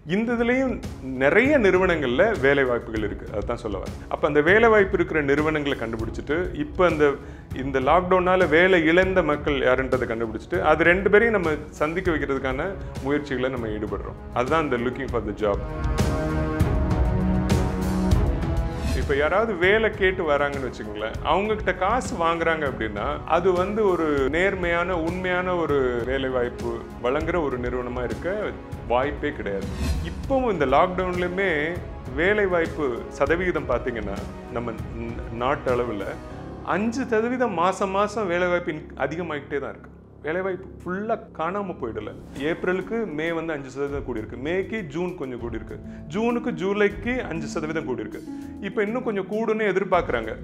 இந்த இதுலேயும் நிறைய நிறுவனங்களில் வேலை வாய்ப்புகள் இருக்குது அதுதான் சொல்ல வரேன் அப்போ அந்த வேலை வாய்ப்பு இருக்கிற நிறுவனங்களை கண்டுபிடிச்சிட்டு இப்போ அந்த இந்த லாக்டவுனால் வேலை இழந்த மக்கள் யாருன்றதை கண்டுபிடிச்சிட்டு அது ரெண்டு பேரையும் நம்ம சந்திக்க வைக்கிறதுக்கான முயற்சிகளை நம்ம ஈடுபடுறோம் அதுதான் இந்த லுக்கிங் ஃபார் த ஜாப் இப்போ யாராவது வேலை கேட்டு வராங்கன்னு வச்சுக்கோங்களேன் அவங்க கிட்ட காசு வாங்குறாங்க அப்படின்னா அது வந்து ஒரு நேர்மையான உண்மையான ஒரு வேலை வாய்ப்பு வழங்குற ஒரு நிறுவனமா இருக்க வாய்ப்பே கிடையாது இப்போவும் இந்த லாக்டவுன்லையுமே வேலை வாய்ப்பு சதவிகிதம் பார்த்தீங்கன்னா நம்ம ந- நாட்டு அளவில் அஞ்சு சதவீதம் மாசம் மாசம் வேலை வாய்ப்பு அதிகமாகிட்டே தான் இருக்கு வேலைவாய்ப்பு ஃபுல்லாக காணாமல் போயிடல ஏப்ரலுக்கு மே வந்து அஞ்சு சதவீதம் கூடியிருக்கு மேக்கு ஜூன் கொஞ்சம் கூடியிருக்கு ஜூனுக்கு ஜூலைக்கு அஞ்சு சதவீதம் கூடியிருக்கு இப்போ இன்னும் கொஞ்சம் கூடுன்னு எதிர்பார்க்குறாங்க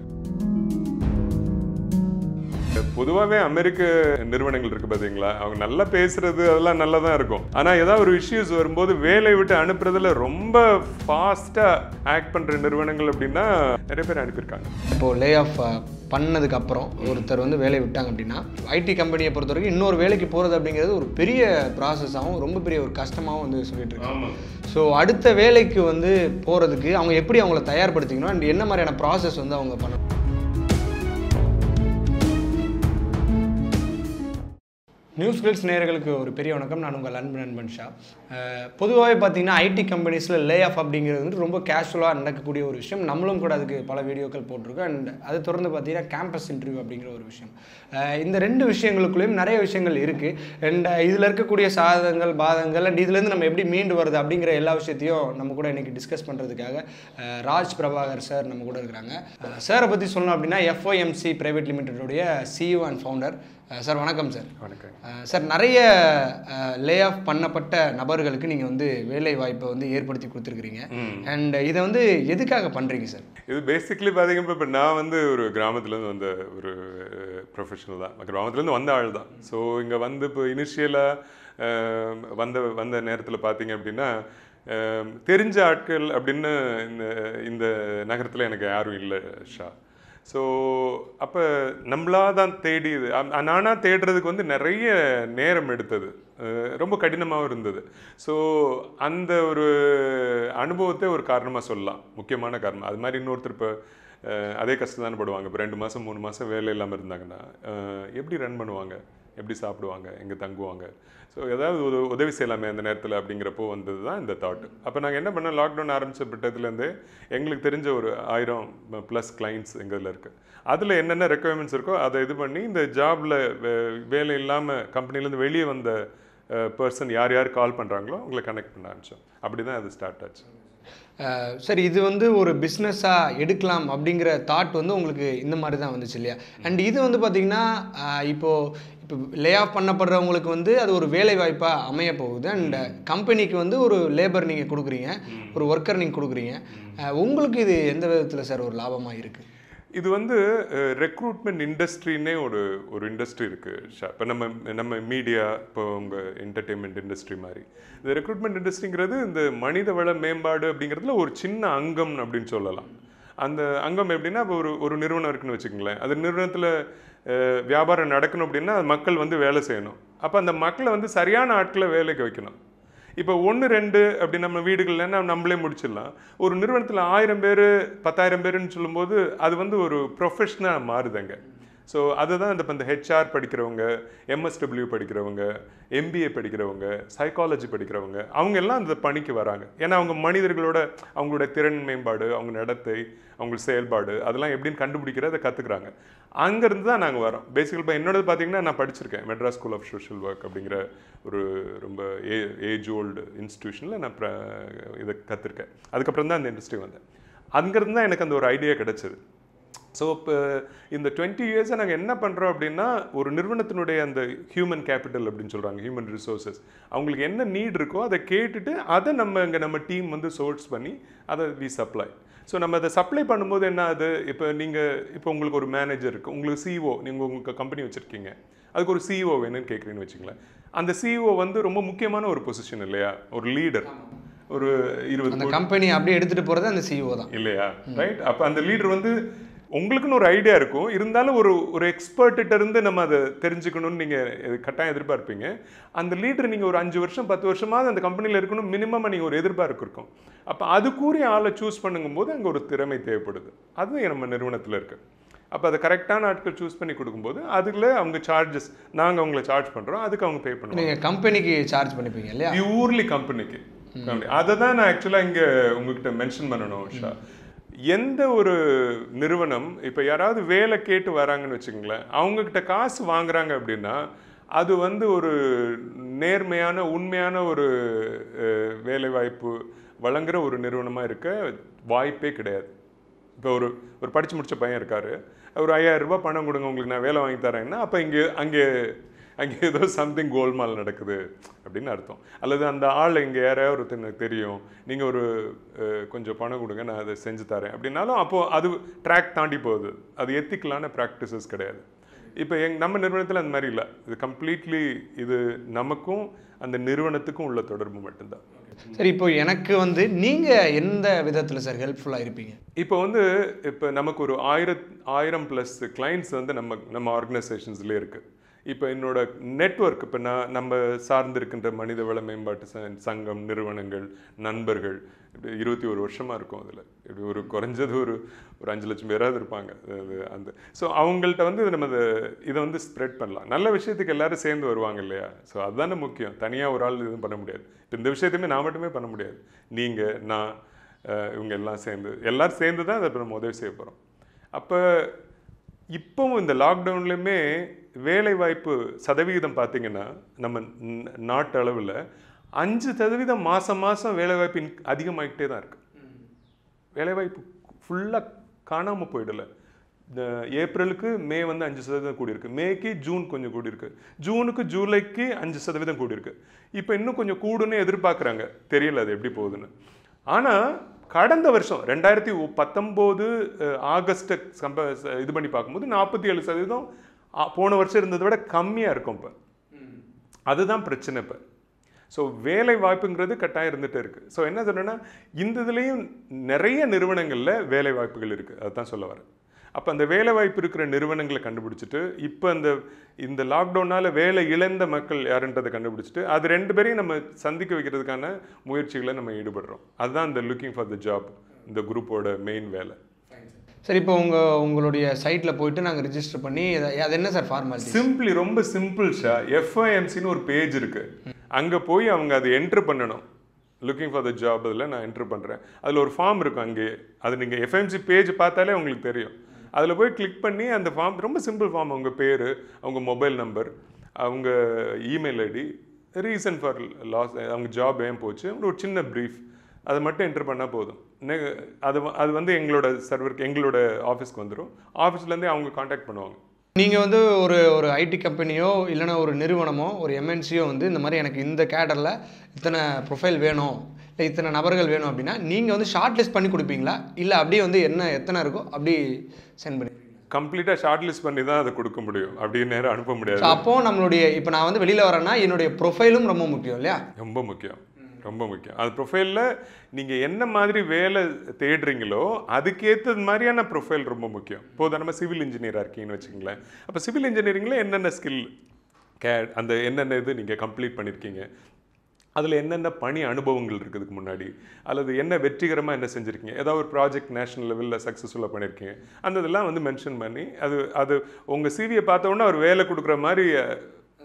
பொதுவாகவே அமெரிக்க நிறுவனங்கள் இருக்கு பார்த்தீங்களா அவங்க நல்லா பேசுறது அதெல்லாம் நல்லா தான் இருக்கும் ஆனால் ஏதாவது ஒரு இஷ்யூஸ் வரும்போது வேலையை விட்டு அனுப்புறதுல ரொம்ப ஃபாஸ்ட்டாக ஆக்ட் பண்ணுற நிறுவனங்கள் அப்படின்னா நிறைய பேர் அனுப்பியிருக்காங்க இப்போ லே ஆஃப் பண்ணதுக்கு அப்புறம் ஒருத்தர் வந்து வேலையை விட்டாங்க அப்படின்னா ஐடி கம்பெனியை பொறுத்த வரைக்கும் இன்னொரு வேலைக்கு போகிறது அப்படிங்கிறது ஒரு பெரிய ப்ராசஸாகவும் ரொம்ப பெரிய ஒரு கஷ்டமாகவும் வந்து சொல்லிட்டு இருக்காங்க ஆமாம் ஸோ அடுத்த வேலைக்கு வந்து போகிறதுக்கு அவங்க எப்படி அவங்கள தயார்படுத்திக்கணும் அண்ட் என்ன மாதிரியான ப்ராசஸ் வந்து அவங்க பண்ணணும் நியூஸ் கிளிட்ஸ் நேயர்களுக்கு ஒரு பெரிய வணக்கம் நான் உங்கள் அன்பு நண்பன் ஷா பொதுவாகவே பார்த்தீங்கன்னா ஐடி கம்பெனிஸில் லே ஆஃப் அப்படிங்கிறது வந்து ரொம்ப கேஷுவலாக நடக்கக்கூடிய ஒரு விஷயம் நம்மளும் கூட அதுக்கு பல வீடியோக்கள் போட்டிருக்கோம் அண்ட் அது தொடர்ந்து பார்த்தீங்கன்னா கேம்பஸ் இன்டர்வியூ அப்படிங்கிற ஒரு விஷயம் அஹ் இந்த ரெண்டு விஷயங்களுக்குள்ளேயும் நிறைய விஷயங்கள் இருக்குது அண்ட் இதில் இருக்கக்கூடிய சாதகங்கள் பாதங்கள் அண்ட் இதுலேருந்து நம்ம எப்படி மீண்டு வருது அப்படிங்கிற எல்லா விஷயத்தையும் நம்ம கூட இன்றைக்கி டிஸ்கஸ் பண்ணுறதுக்காக அஹ் ராஜ் பிரபாகர் சார் நம்ம கூட இருக்கிறாங்க சாரை பற்றி சொல்லணும் அப்படின்னா எஃப்ஓஎம்சி பிரைவேட் லிமிடெடோடைய சிஇஓ அண்ட் ஃபவுண்டர் சார் வணக்கம் சார் வணக்கம் அஹ் சார் நிறைய லே ஆஃப் பண்ணப்பட்ட நபர்களுக்கு நீங்கள் வந்து வேலை வாய்ப்பை வந்து ஏற்படுத்தி கொடுத்துருக்குறீங்க அண்ட் இதை வந்து எதுக்காக பண்ணுறீங்க சார் இது பேசிக்கலி பார்த்தீங்கன்னா இப்போ நான் வந்து ஒரு கிராமத்துலேருந்து வந்த ஒரு ப்ரொஃபஷனல் தான் கிராமத்துலேருந்து வந்த ஆள் தான் ஸோ இங்கே வந்து இப்போ இனிஷியலாக வந்த வந்த நேரத்தில் பார்த்தீங்க அப்படின்னா அஹ், தெரிஞ்ச ஆட்கள் அப்படின்னு இந்த இந்த நகரத்தில் எனக்கு யாரும் இல்லை ஷா ஸோ அப்போ நம்மளா தான் தேடி இது அ- நானா தேடுறதுக்கு வந்து நிறைய நேரம் எடுத்தது அஹ் ரொம்ப கடினமாகவும் இருந்தது ஸோ அந்த ஒரு அனுபவத்தை ஒரு காரணமாக சொல்லலாம் முக்கியமான காரணம் அது மாதிரி இன்னொருத்தர் இப்போ அதே கஷ்டம் தானே படுவாங்க இப்போ ரெண்டு மாதம் மூணு மாதம் வேலை இல்லாமல் இருந்தாங்கன்னா அஹ் எப்படி ரன் பண்ணுவாங்க எப்படி சாப்பிடுவாங்க எங்கே தங்குவாங்க ஸோ ஏதாவது ஒரு உதவி செய்யலாமே அந்த நேரத்தில் அப்படிங்கிறப்போ வந்தது தான் இந்த தாட் அப்போ நாங்கள் என்ன பண்ணோம் லாக்டவுன் ஆரம்பித்த பிட்டத்துலேருந்து எங்களுக்கு தெரிஞ்ச ஒரு ஆயிரம் ப்ளஸ் கிளைண்ட்ஸ் எங்களில் இருக்குது அதில் என்னென்ன ரெக்குவயர்மெண்ட்ஸ் இருக்கோ அதை இது பண்ணி இந்த ஜாபில் வேலை இல்லாமல் கம்பெனிலேருந்து வெளியே வந்த பர்சன் யார் யார் கால் பண்ணுறாங்களோ உங்களை கனெக்ட் பண்ண ஆரம்பித்தோம் அப்படி தான் அது ஸ்டார்ட் ஆச்சு அஹ் சார் இது வந்து ஒரு பிஸ்னஸாக எடுக்கலாம் அப்படிங்கிற தாட் வந்து உங்களுக்கு இந்த மாதிரி தான் வந்துச்சு இல்லையா அண்ட் இது வந்து பார்த்தீங்கன்னா அஹ் இப்போ இப்போ லே ஆஃப் பண்ணப்படுறவங்களுக்கு வந்து அது ஒரு வேலை வாய்ப்பாக அமைய போகுது அண்ட் கம்பெனிக்கு வந்து ஒரு லேபர் நீங்கள் கொடுக்குறீங்க ஒரு ஒர்க்கர் நீங்கள் கொடுக்குறீங்க அஹ் உங்களுக்கு இது எந்த விதத்தில் சார் ஒரு லாபமாக இருக்குது இது வந்து ரெக்ரூட்மெண்ட் இண்டஸ்ட்ரின்னே ஒரு ஒரு இண்டஸ்ட்ரி இருக்குது இப்போ நம்ம நம்ம மீடியா இப்போ உங்கள் என்டர்டெயின்மெண்ட் இண்டஸ்ட்ரி மாதிரி இந்த ரெக்ரூட்மெண்ட் இண்டஸ்ட்ரிங்கிறது இந்த மனித வள மேம்பாடு அப்படிங்கிறதுல ஒரு சின்ன அங்கம் அப்படின்னு சொல்லலாம் அந்த அங்கம் எப்படின்னா இப்போ ஒரு ஒரு நிறுவனம் இருக்குன்னு வச்சுக்கோங்களேன் அது நிறுவனத்தில் வியாபாரம் நடக்கணும் அப்படின்னா அது மக்கள் வந்து வேலை செய்யணும் அப்போ அந்த மக்களை வந்து சரியான ஆட்களை வேலைக்கு வைக்கணும் இப்போ ஒன்று ரெண்டு அப்படி நம்ம வீடுகள்ல நம்மளே முடிச்சிடலாம் ஒரு நிறுவனத்தில் ஆயிரம் பேர் பத்தாயிரம் பேருன்னு சொல்லும்போது அது வந்து ஒரு ப்ரொஃபஷனாக மாறுதுங்க ஸோ அதுதான் இந்த இப்போ இந்த ஹெச்ஆர் படிக்கிறவங்க எம்எஸ்டபிள்யூ படிக்கிறவங்க எம்பிஏ படிக்கிறவங்க சைக்காலஜி படிக்கிறவங்க அவங்க எல்லாம் அந்த பணிக்கு வராங்க ஏன்னா அவங்க மனிதர்களோட அவங்களோட திறன் மேம்பாடு அவங்க நடத்தை அவங்க செயல்பாடு அதெல்லாம் எப்படின்னு கண்டுபிடிக்கிறத கற்றுக்குறாங்க அங்கேருந்து தான் நாங்கள் வரோம் பேசிக்கல் இப்போ என்னோடது பார்த்தீங்கன்னா நான் படிச்சிருக்கேன் Madras School of Social Work அப்படிங்கிற ஒரு ரொம்ப ஏ ஏஜ் ஓல்டு இன்ஸ்டியூஷனில் நான் ப்ர- இதை கற்றுருக்கேன் அதுக்கப்புறம் தான் அந்த இண்டஸ்ட்ரி வந்தேன் அங்கேருந்து தான் எனக்கு அந்த ஒரு ஐடியா கிடைச்சது ஸோ இப்போ இந்த டுவெண்ட்டி இயர்ஸை நாங்கள் என்ன பண்ணுறோம் அப்படின்னா ஒரு நிறுவனத்தினுடைய அந்த ஹியூமன் கேபிட்டல் அப்படின்னு சொல்கிறாங்க ஹியூமன் ரிசோர்சஸ் அவங்களுக்கு என்ன நீட் இருக்கோ அதை கேட்டுட்டு அதை நம்ம இங்கே நம்ம டீம் வந்து சோர்ஸ் பண்ணி அதை வி சப்ளை ஸோ நம்ம அதை சப்ளை பண்ணும்போது என்ன ஆகுது இப்போ நீங்கள் இப்போ உங்களுக்கு ஒரு மேனேஜர் இருக்குது உங்களுக்கு சிஇஓ நீங்கள் உங்களுக்கு கம்பெனி வச்சுருக்கீங்க அதுக்கு ஒரு சிஇஓ வேணும்னு கேட்குறீங்கன்னு வச்சுங்களேன் அந்த சிஇஓ வந்து ரொம்ப முக்கியமான ஒரு பொசிஷன் இல்லையா ஒரு லீடர் ஒரு இருபது அந்த கம்பெனி அப்படியே எடுத்துகிட்டு போகிறது அந்த சிஇஓ தான் இல்லையா ரைட் அப்போ அந்த லீடர் வந்து உங்களுக்குன்னு ஒரு ஐடியா இருக்கும் இருந்தாலும் ஒரு ஒரு எக்ஸ்பர்ட்டிட்ட இருந்து நம்ம அதை தெரிஞ்சுக்கணும்னு நீங்கள் கட்டாயம் எதிர்பார்ப்பீங்க அந்த லீடர் நீங்கள் ஒரு அஞ்சு வருஷம் பத்து வருஷமாவது அந்த கம்பெனியில் இருக்கணும் மினிமமாக நீங்கள் ஒரு எதிர்பார்ப்பு இருக்கும் அப்போ அதுக்குரிய ஆளை சூஸ் பண்ணுங்கும்போது அங்கே ஒரு திறமை தேவைப்படுது அது நம்ம நிறுவனத்தில் இருக்குது அப்போ அதை கரெக்டான ஆட்கள் சூஸ் பண்ணி கொடுக்கும்போது அதில் அவங்க சார்ஜஸ் நாங்கள் அவங்கள சார்ஜ் பண்ணுறோம் அதுக்கு அவங்க பே பண்ணுவோம் நீங்கள் கம்பெனிக்கு சார்ஜ் பண்ணிப்பீங்க இல்லையா பியூர்லி கம்பெனிக்கு அதை தான் நான் ஆக்சுவலாக இங்கே உங்ககிட்ட மென்ஷன் பண்ணணும் உஷா எந்த ஒரு நிறுவனம் இப்போ யாராவது வேலை கேட்டு வராங்கன்னு வச்சுக்கோங்களேன் அவங்கக்கிட்ட காசு வாங்குறாங்க அப்படின்னா அது வந்து ஒரு நேர்மையான உண்மையான ஒரு அஹ், வேலை வாய்ப்பு வழங்குற ஒரு நிறுவனமாக இருக்க வாய்ப்பே கிடையாது இப்போ ஒரு ஒரு படிச்சு முடிச்ச பையன் இருக்காரு ஒரு ஐயாயிரம் ரூபாய் பணம் கொடுங்க உங்களுக்கு நான் வேலை வாங்கி தரேன்னா அப்போ இங்கே அங்கே அங்கே ஏதோ சம்திங் கோல்மால் நடக்குது அப்படின்னு அர்த்தம் அல்லது அந்த ஆள் இங்கே யாரையாவது ஒருத்தர் எனக்கு தெரியும் நீங்கள் ஒரு அஹ், கொஞ்சம் பணம் கொடுங்க நான் அதை செஞ்சு தரேன் அப்படின்னாலும் அப்போது அது ட்ராக் தாண்டி போகுது அது எத்திக்கலான ப்ராக்டிசஸ் கிடையாது இப்போ எங் நம்ம நிறுவனத்தில் அந்த மாதிரி இல்லை இது கம்ப்ளீட்லி இது நமக்கும் அந்த நிறுவனத்துக்கும் உள்ள தொடர்பு மட்டும்தான் சரி இப்போ எனக்கு வந்து நீங்கள் எந்த விதத்தில் சார் ஹெல்ப்ஃபுல்லாக இருப்பீங்க இப்போ வந்து இப்போ நமக்கு ஒரு ஆயிரத் ஆயிரம் ப்ளஸ் கிளைண்ட்ஸ் வந்து நம்ம நம்ம ஆர்கனைசேஷன்ஸ்லேயே இருக்குது இப்போ என்னோட நெட்வொர்க் இப்போ நான் நம்ம சார்ந்திருக்கின்ற மனித வள மேம்பாட்டு ச- சங்கம் நிறுவனங்கள் நண்பர்கள் இப்படி இருபத்தி ஒரு வருஷமாக இருக்கும் அதில் இப்படி ஒரு குறைஞ்சது ஒரு ஒரு அஞ்சு லட்சம் பேராவது இருப்பாங்க அது அந்த ஸோ அவங்கள்ட்ட வந்து இது நம்ம இதை இதை வந்து ஸ்ப்ரெட் பண்ணலாம் நல்ல விஷயத்துக்கு எல்லாரும் சேர்ந்து வருவாங்க இல்லையா ஸோ அதுதானே முக்கியம் தனியாக ஒரு ஆள் எதுவும் பண்ண முடியாது இப்போ இந்த விஷயத்தையுமே நான் மட்டுமே பண்ண முடியாது நீங்கள் நான் அஹ், இவங்க எல்லாம் சேர்ந்து எல்லாரும் சேர்ந்து தான் அதை இப்ப நம்ம உதவி செய்ய போகிறோம் அப்போ இப்போவும் இந்த லாக்டவுன்லையுமே வேலை வாய்ப்பு சதவிகிதம் பார்த்தீங்கன்னா நம்ம ந- நாட்டு அளவில் அஞ்சு சதவீதம் மாதம் மாதம் வேலை வாய்ப்பு இன்- அதிகமாகிட்டே தான் இருக்கு வேலைவாய்ப்பு ஃபுல்லாக காணாமல் போயிடல இந்த ஏப்ரலுக்கு மே வந்து அஞ்சு சதவீதம் கூடியிருக்கு மேக்கு ஜூன் கொஞ்சம் கூடியிருக்கு ஜூனுக்கு ஜூலைக்கு அஞ்சு சதவீதம் கூடியிருக்கு இப்போ இன்னும் கொஞ்சம் கூடுன்னு எதிர்பார்க்குறாங்க தெரியல அது எப்படி போகுதுன்னு ஆனால் கடந்த வருஷம் ரெண்டாயிரத்தி பத்தொம்போது ஆகஸ்ட்டை கம்ப இது பண்ணி பார்க்கும்போது நாற்பத்தி ஏழு சதவீதம் ஆ, போன வருஷம் இருந்ததை விட கம்மியாக இருக்கும் இப்போ அதுதான் பிரச்சனை இப்போ ஸோ வேலை வாய்ப்புங்கிறது கட்டாயம் இருந்துகிட்டே இருக்குது ஸோ என்ன சொல்றேன்னா இந்த இதுலேயும் நிறைய நிறுவனங்களில் வேலை வாய்ப்புகள் இருக்குது அதுதான் சொல்ல வரேன் அப்போ அந்த வேலை வாய்ப்பு இருக்கிற நிறுவனங்களை கண்டுபிடிச்சிட்டு இப்போ அந்த இந்த லாக்டவுனால் வேலை இழந்த மக்கள் யாருன்றதை கண்டுபிடிச்சிட்டு அது ரெண்டு பேரையும் நம்ம சந்திக்க வைக்கிறதுக்கான முயற்சிகளை நம்ம ஈடுபடுறோம் அதுதான் இந்த லுக்கிங் ஃபார் த ஜாப் இந்த குரூப்போட மெயின் வேலை சரி இப்போ உங்கள் உங்களுடைய சைட்டில் போயிட்டு நாங்கள் ரிஜிஸ்டர் பண்ணி அதை- அது என்ன சார் ஃபார்மாலிட்டி சிம்பிளி ரொம்ப சிம்பிள் ஷா எஃப்ஐஎம்சின்னு ஒரு பேஜ் இருக்கு அங்க போய் அவங்க அதை என்ட்ரு பண்ணணும் லுக்கிங் ஃபார் த ஜாப் அதில் நான் என்ட்ரு பண்ணுறேன் அதில் ஒரு ஃபார்ம் இருக்கும் அங்கே அது நீங்கள் எஃப்எம்சி பேஜ் பார்த்தாலே உங்களுக்கு தெரியும் அதில் போய் கிளிக் பண்ணி அந்த ஃபார்ம் ரொம்ப சிம்பிள் ஃபார்ம் அவங்க பேர் அவங்க மொபைல் நம்பர் அவங்க email ID reason for loss அவங்க ஜாப் ஏன் போச்சு ஒரு சின்ன ப்ரீஃப் அதை மட்டும் என்ட்ரு பண்ணால் போதும் நெ- அது வ- அது வந்து எங்களோட சர்வருக்கு எங்களோட ஆஃபீஸ்க்கு வந்துடும் ஆஃபீஸ்லேருந்தே அவங்க காண்டாக்ட் பண்ணுவாங்க நீங்கள் வந்து ஒரு ஒரு ஐடி கம்பெனியோ இல்லைன்னா ஒரு நிறுவனமோ ஒரு எம்என்சியோ வந்து இந்த மாதிரி எனக்கு இந்த கேடரில் இத்தனை ப்ரொஃபைல் வேணும் இல்லை இத்தனை நபர்கள் வேணும் அப்படின்னா நீங்கள் வந்து ஷார்ட் லிஸ்ட் பண்ணி கொடுப்பீங்களா இல்லை அப்படியே வந்து என்ன எத்தனை இருக்கோ அப்படி சென்ட் பண்ணி கம்ப்ளீட்டாக ஷார்ட் லிஸ்ட் பண்ணி தான் அதை கொடுக்க முடியும் அப்படி நேரம் அனுப்ப முடியாது ஸோ அப்போது நம்மளுடைய இப்போ நான் வந்து வெளியில் வரேன்னா என்னுடைய ப்ரொஃபைலும் ரொம்ப முக்கியம் இல்லையா ரொம்ப முக்கியம் ரொம்ப முக்கியம் அது ப்ரொஃபைலில் நீங்கள் என்ன மாதிரி வேலை தேடுறீங்களோ அதுக்கேற்றது மாதிரியான ப்ரொஃபைல் ரொம்ப முக்கியம் இப்போ நம்ம சிவில் இன்ஜினியராக இருக்கீங்கன்னு வச்சுக்கோங்களேன் அப்போ சிவில் இன்ஜினியரிங்கில் என்னென்ன ஸ்கில் கே அந்த என்னென்ன இது நீங்கள் கம்ப்ளீட் பண்ணியிருக்கீங்க அதில் என்னென்ன பணி அனுபவங்கள் இருக்குதுக்கு முன்னாடி அல்லது என்ன வெற்றிகரமாக என்ன செஞ்சுருக்கீங்க ஏதாவது ஒரு ப்ராஜெக்ட் நேஷனல் லெவலில் சக்ஸஸ்ஃபுல்லாக பண்ணியிருக்கீங்க அந்த இதெல்லாம் வந்து மென்ஷன் பண்ணி அது அது உங்கள் சிவியை பார்த்த உடனே அவர் வேலை கொடுக்குற மாதிரி அஹ்,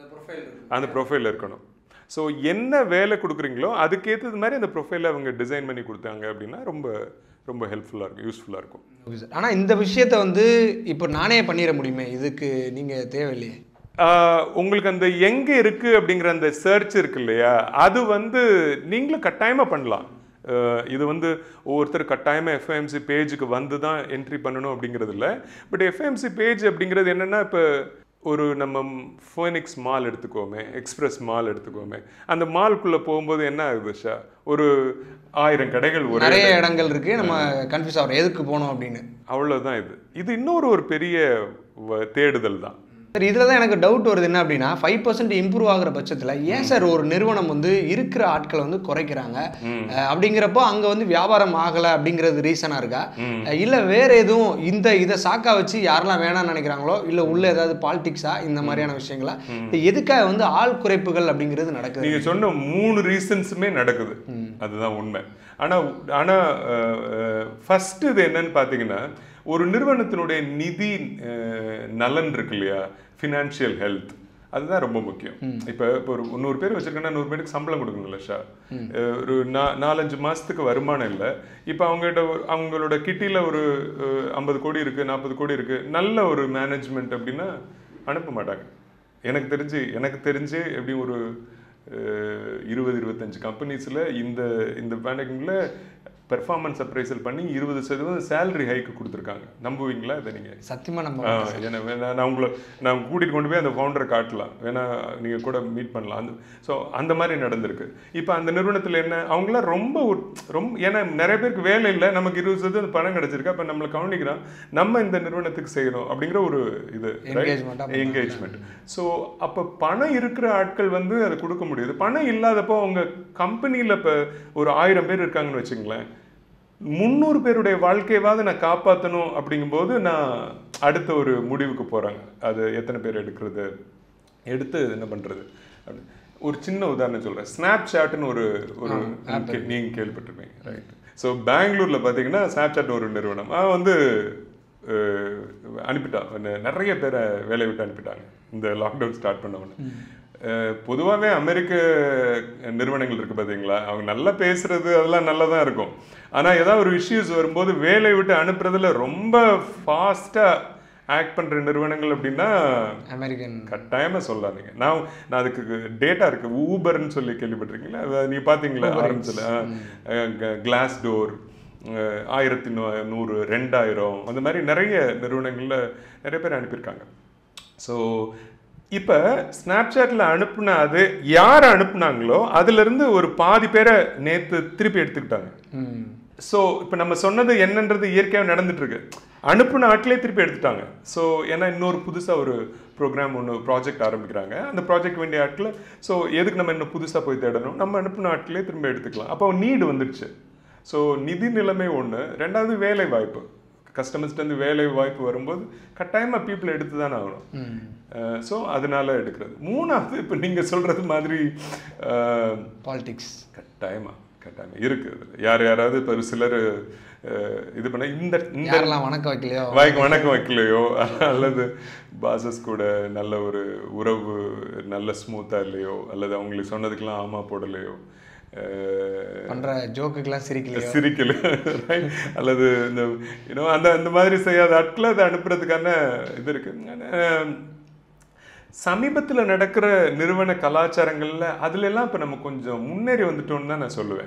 அந்த ப்ரொஃபைல் இருக்கணும் ஸோ என்ன வேலை கொடுக்குறீங்களோ அதுக்கேற்றது மாதிரி அந்த ப்ரொஃபைலை அவங்க டிசைன் பண்ணி கொடுத்தாங்க அப்படின்னா ரொம்ப ரொம்ப ஹெல்ப்ஃபுல்லாக இருக்கும் யூஸ்ஃபுல்லாக இருக்கும் ஓகே சார் ஆனால் இந்த விஷயத்தை வந்து இப்போ நானே பண்ணிட முடியுமே இதுக்கு நீங்கள் தேவையில்லையே ஆஹ் உங்களுக்கு அந்த எங்கே இருக்குது அப்படிங்கிற அந்த சர்ச் இருக்கு இல்லையா அது வந்து நீங்களும் கட்டாயமாக பண்ணலாம் ஆஹ் இது வந்து ஒவ்வொருத்தர் கட்டாயமாக எஃப்எம்சி பேஜுக்கு வந்து தான் என்ட்ரி பண்ணணும் அப்படிங்கிறது இல்லை பட் எஃப்எம்சி பேஜ் அப்படிங்கிறது என்னென்னா இப்போ ஒரு நம்ம ஃபோனிக்ஸ் மால் எடுத்துக்கோமே எக்ஸ்பிரஸ் மால் எடுத்துக்கோமே அந்த மால்குள்ளே போகும்போது என்ன ஆகுது ஷா ஒரு ஆயிரம் கடைகள் ஒரே நிறைய இடங்கள் இருக்குது நம்ம கன்ஃபியூஸ் ஆகிறோம் எதுக்கு போகணும் அப்படின்னு அவ்வளவுதான் இது இது இன்னொரு ஒரு பெரிய வ- தேடுதல் தான் சார் இதில் தான் எனக்கு டவுட் வருது என்ன அப்படின்னா ஃபைவ் பர்சன்ட் இம்ப்ரூவ் ஆகிற பட்சத்தில் ஏன் சார் ஒரு நிறுவனம் வந்து இருக்கிற ஆட்களை வந்து குறைக்கிறாங்க அஹ் அப்படிங்கிறப்போ அங்கே வந்து வியாபாரம் ஆகலை அப்படிங்கிறது ரீசனாக இருக்கா இல்லை வேற எதுவும் இந்த இதை சாக்கா வச்சு யாரெல்லாம் வேணாம்னு நினைக்கிறாங்களோ இல்லை உள்ள ஏதாவது பாலிடிக்ஸா இந்த மாதிரியான விஷயங்களா இல்ல எதுக்காக வந்து ஆள் குறைப்புகள் அப்படிங்கிறது நடக்குது நீங்க சொன்ன மூணு ரீசன்ஸுமே நடக்குது அதுதான் உண்மை ஆனா ஆனா ஃபர்ஸ்ட் இது என்னன்னு பாத்தீங்கன்னா ஒரு நிறுவனத்தினுடைய நிதி அஹ், நலன் இருக்கு இல்லையா ஃபினான்ஷியல் ஹெல்த் அதுதான் ரொம்ப முக்கியம் இப்போ இப்போ ஒரு நூறு பேர் வச்சிருக்கேன்னா நூறு பேருக்கு சம்பளம் கொடுக்கணும்ல ஷா அஹ், ஒரு நா- நாலஞ்சு மாசத்துக்கு வருமானம் இல்லை இப்போ அவங்ககிட்ட ஒரு- அவங்களோட கிட்டில ஒரு ஐம்பது கோடி இருக்கு நாற்பது கோடி இருக்கு நல்ல ஒரு மேனேஜ்மெண்ட் அப்படின்னா அனுப்ப மாட்டாங்க எனக்கு தெரிஞ்சு எனக்கு தெரிஞ்சு எப்படி ஒரு அஹ், இருபது இருபத்தஞ்சு கம்பெனிஸில் இந்த இந்த பேண்டமிக்கில் பெர்ஃபார்மன்ஸ் அப்ரைசல் பண்ணி இருபது சதவீதம் சேலரி ஹைக்கு கொடுத்துருக்காங்க நம்புவீங்களா இதை நீங்கள் சத்தியமா நம்ம ஆ, ஏன்னா வேணா நான் உங்களை நான் கூட்டிகிட்டு கொண்டு போய் அந்த ஃபவுண்டரை காட்டலாம் வேணா நீங்கள் கூட மீட் பண்ணலாம் அந்த ஸோ அந்த மாதிரி நடந்திருக்கு இப்போ அந்த நிறுவனத்தில் என்ன அவங்களாம் ரொம்ப ஒரு- ரொம்ப ஏன்னா நிறைய பேருக்கு வேலை இல்லை நமக்கு இருபது சதவீதம் பணம் கிடச்சிருக்கு அப்போ நம்மளை கவனிக்கிறோம் நம்ம இந்த நிறுவனத்துக்கு செய்யணும் அப்படிங்கிற ஒரு இது Engagement-ஆ பண்றாங்க. என்கேஜ்மெண்ட் ஸோ அப்போ பணம் இருக்கிற ஆட்கள் வந்து அதை கொடுக்க முடியுது பணம் இல்லாதப்போ அவங்க கம்பெனியில் இப்போ ஒரு ஆயிரம் பேர் இருக்காங்கன்னு வச்சுங்களேன் முந்நூறு பேருடைய வாழ்க்கையவாவது நான் காப்பாற்றணும் அப்படிங்கும்போது நான் அடுத்த ஒரு முடிவுக்கு போகிறாங்க அது எத்தனை பேர் எடுக்கிறது எடுத்து என்ன பண்ணுறது ஒரு சின்ன உதாரணம் சொல்கிறேன் ஸ்னாப் சாட்னு ஒரு ஒரு நீங்கள் கேள்விப்பட்டிருப்பீங்க ரைட் ஸோ பெங்களூரில் பார்த்தீங்கன்னா ஸ்னாப் சாட் ஒரு நிறுவனம் அவன் வந்து அஹ், அனுப்பிட்டான் நெ- நிறைய பேரை வேலையை விட்டு அனுப்பிட்டாங்க இந்த லாக்டவுன் ஸ்டார்ட் பண்ண உடனே பொதுவாகவே அமெரிக்க நிறுவனங்கள் இருக்கு பார்த்தீங்களா அவங்க நல்லா பேசுறது அதெல்லாம் நல்லா தான் இருக்கும் ஆனால் ஏதாவது ஒரு இஷ்யூஸ் வரும்போது வேலையை விட்டு அனுப்புறதுல ரொம்ப ஃபாஸ்ட்டாக ஆக்ட் பண்ணுற நிறுவனங்கள் அப்படின்னா அமெரிக்கன் கட்டாயமா சொல்லலாம் நீங்க நான் நான் அதுக்கு டேட்டா இருக்கு ஊபர்னு சொல்லி கேள்விப்பட்டிருக்கீங்களா அதை நீ பாத்தீங்களா ஆரம்பிச்சல கிளாஸ் டோர் ஆயிரத்தி நூ- நூறு ரெண்டாயிரம் அந்த மாதிரி நிறைய நிறுவனங்கள்ல நிறைய பேர் அனுப்பியிருக்காங்க ஸோ இப்போ ஸ்னாப்சாட்டில் அனுப்புன அது யார் அனுப்புனாங்களோ அதுலேருந்து ஒரு பாதி பேரை நேற்று திருப்பி எடுத்துக்கிட்டாங்க ம் ஸோ இப்போ நம்ம சொன்னது என்னன்றது இயற்கையாக நடந்துட்டு இருக்கு அனுப்புன ஆட்களே திருப்பி எடுத்துட்டாங்க ஸோ ஏன்னா இன்னொரு புதுசாக ஒரு ப்ரோக்ராம் ஒன்று ப்ராஜெக்ட் ஆரம்பிக்கிறாங்க அந்த ப்ராஜெக்ட் வேண்டிய ஆட்களை ஸோ எதுக்கு நம்ம இன்னும் புதுசாக போய் தேடணும் நம்ம அனுப்புன ஆட்களே திரும்ப எடுத்துக்கலாம் அப்போ நீடு வந்துடுச்சு ஸோ நிதி நிலைமை ஒன்று ரெண்டாவது வேலை வாய்ப்பு கஸ்டமர்ஸ்லேருந்து வேலை வாய்ப்பு வரும்போது கட்டாயமாக பீப்புள் எடுத்து தானே ஆகணும் ம் ஸோ அதனால எடுக்கிறது மூணாவது இப்போ நீங்கள் சொல்கிறது மாதிரி அஹ், பாலிடிக்ஸ் கட்டாயமா கட்டாயமா இருக்கு அதுல. யார் யாராவது இப்போ ஒரு சிலர் அஹ், இது பண்ண இந்த இந்த யாரெல்லாம் வணக்கம் வைக்கலையோ வாய்க்கு வணக்கம் வைக்கலையோ அல்லது பாசஸ் கூட நல்ல ஒரு உறவு நல்ல ஸ்மூத்தா இல்லையோ அல்லது அவங்களுக்கு சொன்னதுக்கெல்லாம் ஆமா போடலையோ அஹ், பண்ற ஜோக்குக்கெல்லாம் சிரிக்கலையோ சிரிக்கல right? அல்லது இந்த யூனோ அந்த அந்த மாதிரி செய்யாத ஆட்களை அதை அனுப்புறதுக்கான இது இருக்கு ஆனா, சமீபத்துல நடக்கிற நிறுவன கலாச்சாரங்கள்ல அதுல எல்லாம் இப்ப நம்ம கொஞ்சம் முன்னேறி வந்துட்டோம்னு தான் நான் சொல்லுவேன்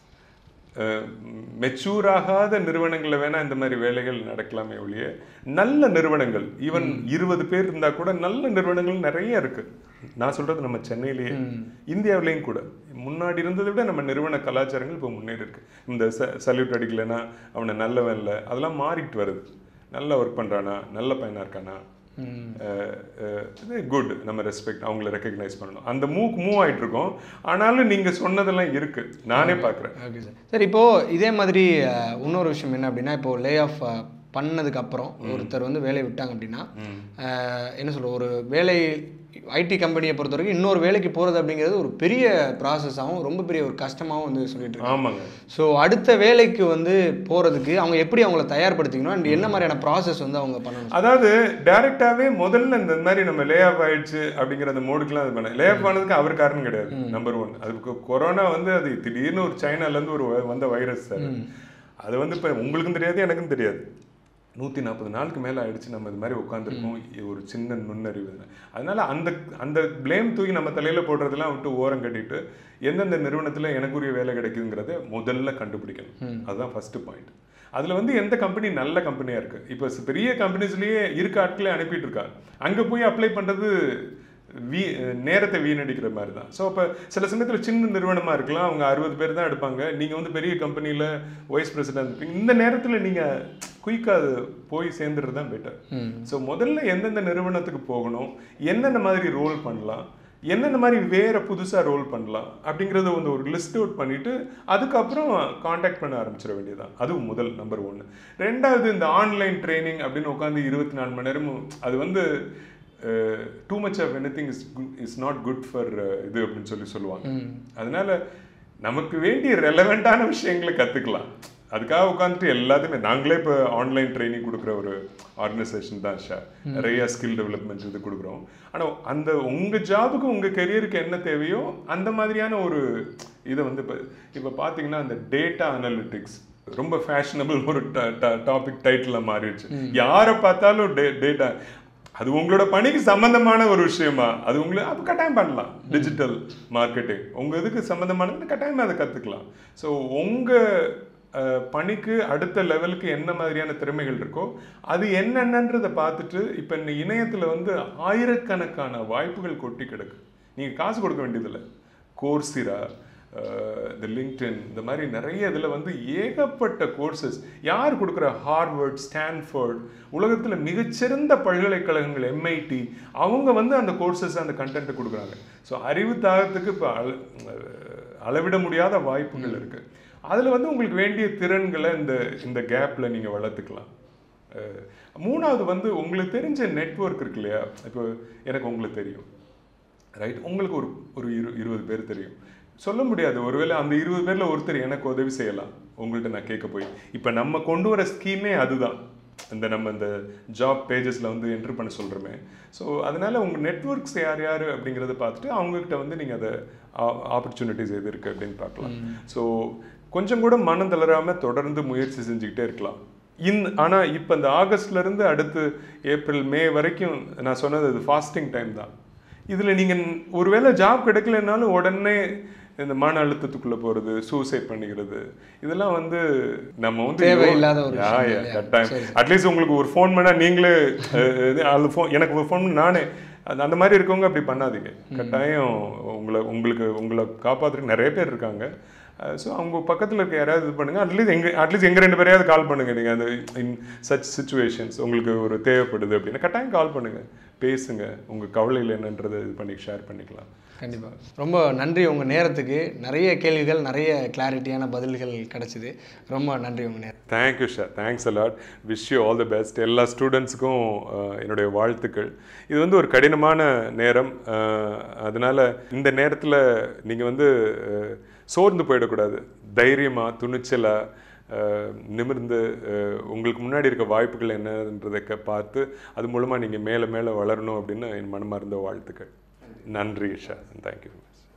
மெச்சூர் ஆகாத நிறுவனங்கள்ல வேணா இந்த மாதிரி வேலைகள் நடக்கலாமே ஒழிய நல்ல நிறுவனங்கள் ஈவன் இருபது பேர் இருந்தா கூட நல்ல நிறுவனங்கள் நிறைய இருக்கு நான் சொல்றது நம்ம சென்னையிலேயே இந்தியாவிலேயும் கூட முன்னாடி இருந்ததை விட நம்ம நிறுவன கலாச்சாரங்கள் இப்போ முன்னேறி இருக்கு இந்த சல்யூட் அடிக்கலைன்னா அவனை நல்லவன் இல்லை அதெல்லாம் மாறிட்டு வருது நல்லா ஒர்க் பண்றானா நல்ல பையனா இருக்கானா இது குட் நம்ம ரெஸ்பெக்ட் அவங்கள ரெக்கக்னைஸ் பண்ணணும் அந்த மூவ் மூவ் ஆயிட்டு இருக்கோம் ஆனாலும் நீங்க சொன்னதெல்லாம் இருக்கு நானே பார்க்குறேன் ஓகே சார் சார் இப்போ இதே மாதிரி அஹ், இன்னொரு விஷயம் என்ன அப்படின்னா இப்போ லே ஆஃப் பண்ணதுக்கு அப்புறம் ஒருத்தர் வந்து வேலையை விட்டாங்க அப்படின்னா அஹ், என்ன சொல்ற ஒரு வேலை ஐடி கம்பெனியை பொறுத்த வரைக்கும் இன்னொரு வேலைக்கு போகிறது அப்படிங்கிறது ஒரு பெரிய ப்ராசஸாகவும் ரொம்ப பெரிய ஒரு கஷ்டமாகவும் வந்து சொல்லிட்டு இருக்காங்க ஆமாங்க ஸோ அடுத்த வேலைக்கு வந்து போகிறதுக்கு அவங்க எப்படி அவங்கள தயார்படுத்திக்கணும் அண்ட் என்ன மாதிரியான ப்ராசஸ் வந்து அவங்க பண்ணணும் அதாவது டைரக்டாவே முதல்ல இந்த மாதிரி நம்ம லே ஆஃப் ஆயிடுச்சு அப்படிங்கிற அந்த மோடுக்குலாம் அது பண்ண லே ஆஃப் ஆனதுக்கு அவர் காரணம் கிடையாது நம்பர் ஒன் அதுக்கு கொரோனா வந்து அது திடீர்னு ஒரு சைனால இருந்து ஒரு வ- வந்த வைரஸ் சார் அது வந்து இப்போ உங்களுக்கும் தெரியாது எனக்கும் தெரியாது நூற்றி நாற்பது நாளுக்கு மேலே ஆயிடுச்சு நம்ம இது மாதிரி உட்காந்துருக்கோம் ஒரு சின்ன நுண்ணறிவு அதனால அந்த அந்த ப்ளேம் தூக்கி நம்ம தலையில் போடுறதெல்லாம் விட்டு ஓரம் கட்டிட்டு எந்தெந்த நிறுவனத்தில் எனக்குரிய வேலை கிடைக்குங்கிறத முதல்ல கண்டுபிடிக்கணும் அதுதான் ஃபர்ஸ்ட் பாயிண்ட் அதில் வந்து எந்த கம்பெனி நல்ல கம்பெனியாக இருக்குது இப்போ பெரிய கம்பெனிஸ்லேயே இருக்க ஆட்களே அனுப்பிட்டு இருக்காங்க அங்கே போய் அப்ளை பண்ணுறது வீ நேரத்தை வீணடிக்கிற மாதிரி தான் ஸோ அப்போ சில சமயத்தில் சின்ன நிறுவனமாக இருக்கலாம் அவங்க அறுபது பேர் தான் எடுப்பாங்க நீங்கள் வந்து பெரிய கம்பெனியில் வைஸ் பிரசிடென்ட் இருப்பீங்க இந்த நேரத்தில் நீங்கள் குயிக்காக போய் சேர்ந்துறது தான் பெட்டர் ஸோ முதல்ல எந்தெந்த நிறுவனத்துக்கு போகணும் என்னென்ன மாதிரி ரோல் பண்ணலாம் என்னென்ன மாதிரி வேற புதுசாக ரோல் பண்ணலாம் அப்படிங்கிறத வந்து ஒரு லிஸ்ட் அவுட் பண்ணிட்டு அதுக்கப்புறம் காண்டாக்ட் பண்ண ஆரம்பிச்சிட வேண்டியதுதான் அதுவும் முதல் நம்பர் ஒன்று ரெண்டாவது இந்த ஆன்லைன் ட்ரைனிங் அப்படின்னு உட்காந்து இருபத்தி நாலு மணி நேரமும் அது வந்து too much of anything is is not good for இது அப்படின்னு சொல்லி சொல்லுவாங்க அதனால நமக்கு வேண்டிய ரெலவெண்ட்டான விஷயங்களை கற்றுக்கலாம் அதுக்காக உட்காந்துட்டு எல்லாத்தையுமே நாங்களே இப்போ ஆன்லைன் ட்ரைனிங் கொடுக்குற ஒரு ஆர்கனைசேஷன் தான் ஷா நிறைய ஸ்கில் டெவலப்மெண்ட் இது கொடுக்குறோம் ஆனால் அந்த உங்கள் ஜாபுக்கு உங்கள் கெரியருக்கு என்ன தேவையோ அந்த மாதிரியான ஒரு இதை வந்து இப்போ இப்போ பார்த்தீங்கன்னா அந்த டேட்டா அனலிட்டிக்ஸ் ரொம்ப ஃபேஷனபிள் ஒரு டாபிக் டைட்டில் மாறிடுச்சு யாரை பார்த்தாலும் டே டேட்டா அது உங்களோட பணிக்கு சம்பந்தமான ஒரு விஷயமா அது உங்களுக்கு அப்போ கட்டாயம் பண்ணலாம் டிஜிட்டல் மார்க்கெட்டிங் உங்கள் இதுக்கு சம்மந்தமானது கட்டாயமாக அதை கற்றுக்கலாம் ஸோ உங்கள் பணிக்கு அடுத்த லெவலுக்கு என்ன மாதிரியான திறமைகள் இருக்கோ அது என்னென்னன்றதை பார்த்துட்டு இப்போ இந்த இணையத்தில் வந்து ஆயிரக்கணக்கான வாய்ப்புகள் கொட்டி கிடக்கு நீங்கள் காசு கொடுக்க வேண்டியதில்லை கோர்சிரா இந்த லிங்க்டின் இந்த மாதிரி நிறைய இதில் வந்து ஏகப்பட்ட கோர்சஸ் யார் கொடுக்குற ஹார்வர்ட் ஸ்டான்ஃபோர்ட் உலகத்தில் மிகச்சிறந்த பல்கலைக்கழகங்கள் எம்ஐடி அவங்க வந்து அந்த கோர்சஸ் அந்த கண்டென்ட்டை கொடுக்குறாங்க ஸோ அறிவு தாகத்துக்கு இப்போ அள அளவிட முடியாத வாய்ப்புகள் இருக்குது அதில் வந்து உங்களுக்கு வேண்டிய திறன்களை இந்த இந்த கேப்பில் நீங்கள் வளர்த்துக்கலாம் அஹ் மூணாவது வந்து உங்களுக்கு தெரிஞ்ச நெட்வொர்க் இருக்கு இல்லையா இப்போ எனக்கு உங்களுக்கு தெரியும் ரைட் உங்களுக்கு ஒரு ஒரு இரு இருபது பேர் தெரியும் சொல்ல முடியாது ஒருவேளை அந்த இருபது பேரில் ஒருத்தர் எனக்கு உதவி செய்யலாம் உங்கள்கிட்ட நான் கேட்க போய் இப்போ நம்ம கொண்டு வர ஸ்கீமே அதுதான் இந்த நம்ம இந்த ஜாப் பேஜஸில் வந்து என்ட்ரு பண்ண சொல்கிறோமே ஸோ அதனால உங்கள் நெட்ஒர்க்ஸ் யார் யார் அப்படிங்கிறத பார்த்துட்டு அவங்கக்கிட்ட வந்து நீங்கள் அதை ஆப்பர்ச்சுனிட்டிஸ் எது இருக்குது அப்படின்னு பார்க்கலாம் ஸோ கொஞ்சம் கூட மனம் தளராமல் தொடர்ந்து முயற்சி செஞ்சுக்கிட்டே இருக்கலாம் இன் ஆனால் இப்போ இந்த ஆகஸ்ட்லேருந்து அடுத்து ஏப்ரல் மே வரைக்கும் நான் சொன்னது அது ஃபாஸ்டிங் டைம் தான் இதில் நீங்கள் ஒருவேளை ஜாப் கிடைக்கலனாலும் உடனே இந்த மன அழுத்தத்துக்குள்ளே போகிறது சூசைட் பண்ணிக்கிறது இதெல்லாம் வந்து நம்ம வந்து தேவையில்லாத ஒரு யா, விஷயம் யா, இல்லையா? கட்டாயம் அட்லீஸ்ட் உங்களுக்கு ஒரு ஃபோன் பண்ணால் நீங்களே அஹ், இது, அது ஃபோன் எனக்கு ஒரு ஃபோன் நானே அது அந்த மாதிரி இருக்கவங்க அப்படி பண்ணாதீங்க கட்டாயம் உங்களை உங்களுக்கு உங்களை காப்பாற்றுறதுக்கு நிறைய பேர் இருக்காங்க ஸோ அவங்க பக்கத்தில் இருக்க யாராவது இது பண்ணுங்க அட்லீஸ்ட் எங்க அட்லீஸ்ட் எங்க ரெண்டு பேரையாவது கால் பண்ணுங்க நீங்கள் அந்த இன் சச் சுச்சுவேஷன்ஸ் உங்களுக்கு ஒரு தேவைப்படுது அப்படின்னா கட்டாயம் கால் பண்ணுங்க பேசுங்க உங்க கவலையில் என்னன்றதை இது பண்ணி ஷேர் பண்ணிக்கலாம் கண்டிப்பாக ரொம்ப நன்றி உங்கள் நேரத்துக்கு நிறைய கேள்விகள் நிறைய கிளாரிட்டியான பதில்கள் கிடச்சிது ரொம்ப நன்றி உங்கள் நேரம் thank you sir thanks a lot wish you all the best எல்லா ஸ்டூடெண்ட்ஸுக்கும் என்னுடைய வாழ்த்துக்கள் இது வந்து ஒரு கடினமான நேரம் அஹ், அதனால இந்த நேரத்தில் நீங்கள் வந்து அஹ், சோர்ந்து போயிடக்கூடாது தைரியமாக துணிச்சலாக அஹ், நிமிர்ந்து அஹ், உங்களுக்கு முன்னாடி இருக்க வாய்ப்புகள் என்னன்றதை க- பார்த்து அது மூலமாக நீங்கள் மேலே மேலே வளரணும் அப்படின்னு என் மனமார்ந்த வாழ்த்துக்கள் நன்றி ஷா தேங்க்யூ